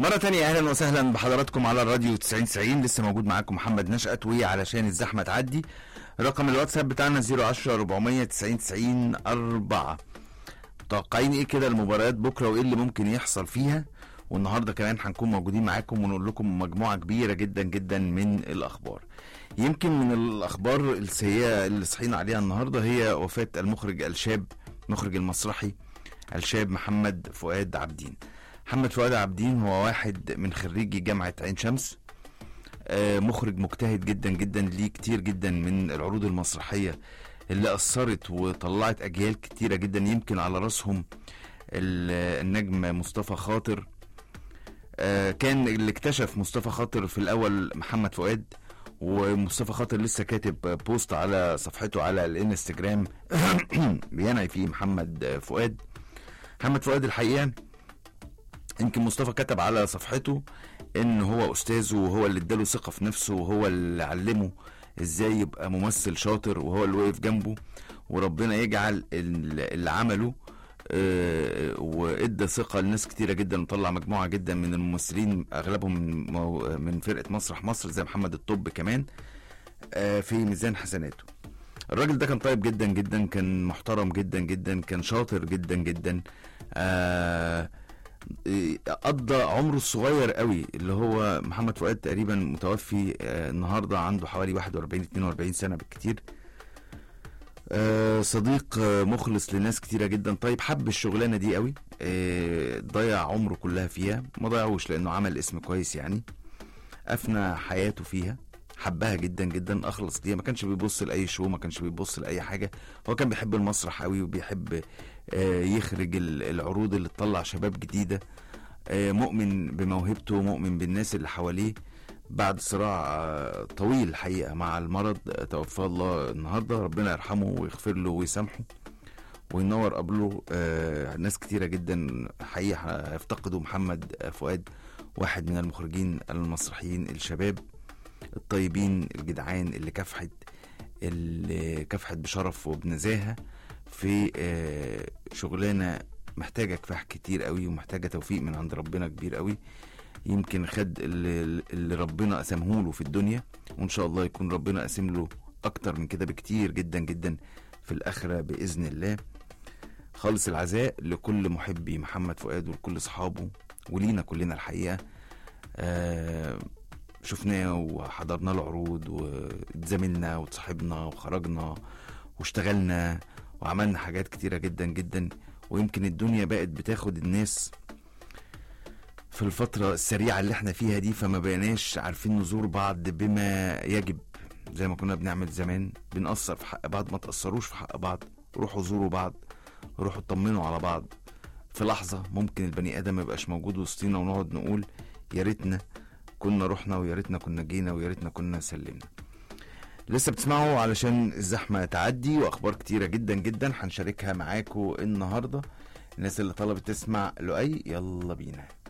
مرة تانية أهلا وسهلا بحضراتكم على الراديو 90 90 لسه موجود معاكم محمد نشأت وعلشان الزحمة تعدي رقم الواتساب بتاعنا 010 490 90 4 متوقعين ايه كده المباريات بكرة وايه اللي ممكن يحصل فيها والنهارده كمان هنكون موجودين معاكم ونقول لكم مجموعة كبيرة جدا جدا من الأخبار يمكن من الأخبار السيئة اللي صحينا عليها النهارده هي وفاة المخرج الشاب المخرج المسرحي الشاب محمد فؤاد عابدين محمد فؤاد عابدين هو واحد من خريجي جامعة عين شمس آه، مخرج مجتهد جدا جدا ليه كتير جدا من العروض المسرحية اللي أثرت وطلعت أجيال كتيرة جدا يمكن على رأسهم ال- النجم مصطفى خاطر آه، كان اللي اكتشف مصطفى خاطر في الأول محمد فؤاد ومصطفى خاطر لسه كاتب بوست على صفحته على الانستجرام بينعي فيه محمد فؤاد محمد فؤاد الحقيقة يمكن مصطفى كتب على صفحته ان هو استاذه وهو اللي اداله ثقه في نفسه وهو اللي علمه ازاي يبقى ممثل شاطر وهو اللي وقف جنبه وربنا يجعل ال- اللي عمله آه، وادى ثقه لناس كتيره جدا وطلع مجموعه جدا من الممثلين اغلبهم من مو- من فرقه مسرح مصر زي محمد الطب كمان آه، في ميزان حسناته الراجل ده كان طيب جدا جدا كان محترم جدا جدا كان شاطر جدا جدا آه إيه، قضى عمره الصغير قوي اللي هو محمد فؤاد تقريبا متوفي آه، النهارده عنده حوالي 41 42 سنه بالكتير آه، صديق آه، مخلص لناس كتيره جدا طيب حب الشغلانه دي قوي آه، ضيع عمره كلها فيها ما ضيعوش لانه عمل اسم كويس يعني افنى حياته فيها حبها جدا جدا اخلص ليها ما كانش بيبص لاي شو ما كانش بيبص لاي حاجه هو كان بيحب المسرح قوي وبيحب آه، يخرج ال- العروض اللي تطلع شباب جديده آه، مؤمن بموهبته مؤمن بالناس اللي حواليه بعد صراع آه، طويل الحقيقه مع المرض آه، توفاه الله النهارده ربنا يرحمه ويغفر له ويسامحه وينور قبله آه، ناس كتيره جدا حقيقه هيفتقدوا محمد آه، فؤاد واحد من المخرجين المسرحيين الشباب الطيبين الجدعان اللي كافحت اللي كافحت بشرف وبنزاهه في آه، شغلانه محتاجه كفاح كتير قوي ومحتاجه توفيق من عند ربنا كبير قوي يمكن خد اللي, اللي ربنا قسمه له في الدنيا وان شاء الله يكون ربنا قسم له اكتر من كده بكتير جدا جدا في الاخره باذن الله خالص العزاء لكل محبي محمد فؤاد ولكل اصحابه ولينا كلنا الحقيقه آه شفناه وحضرنا له عروض واتزاملنا وتصاحبنا وخرجنا واشتغلنا وعملنا حاجات كتيرة جدا جدا ويمكن الدنيا بقت بتاخد الناس في الفترة السريعة اللي احنا فيها دي فما بقيناش عارفين نزور بعض بما يجب زي ما كنا بنعمل زمان بنقصر في حق بعض ما تأثروش في حق بعض روحوا زوروا بعض روحوا اطمنوا على بعض في لحظة ممكن البني آدم ما يبقاش موجود وسطينا ونقعد نقول يا ريتنا كنا رحنا ويا ريتنا كنا جينا ويا ريتنا كنا سلمنا لسه بتسمعوا علشان الزحمة تعدي وأخبار كتيرة جدا جدا هنشاركها معاكم النهاردة الناس اللي طلبت تسمع لؤي يلا بينا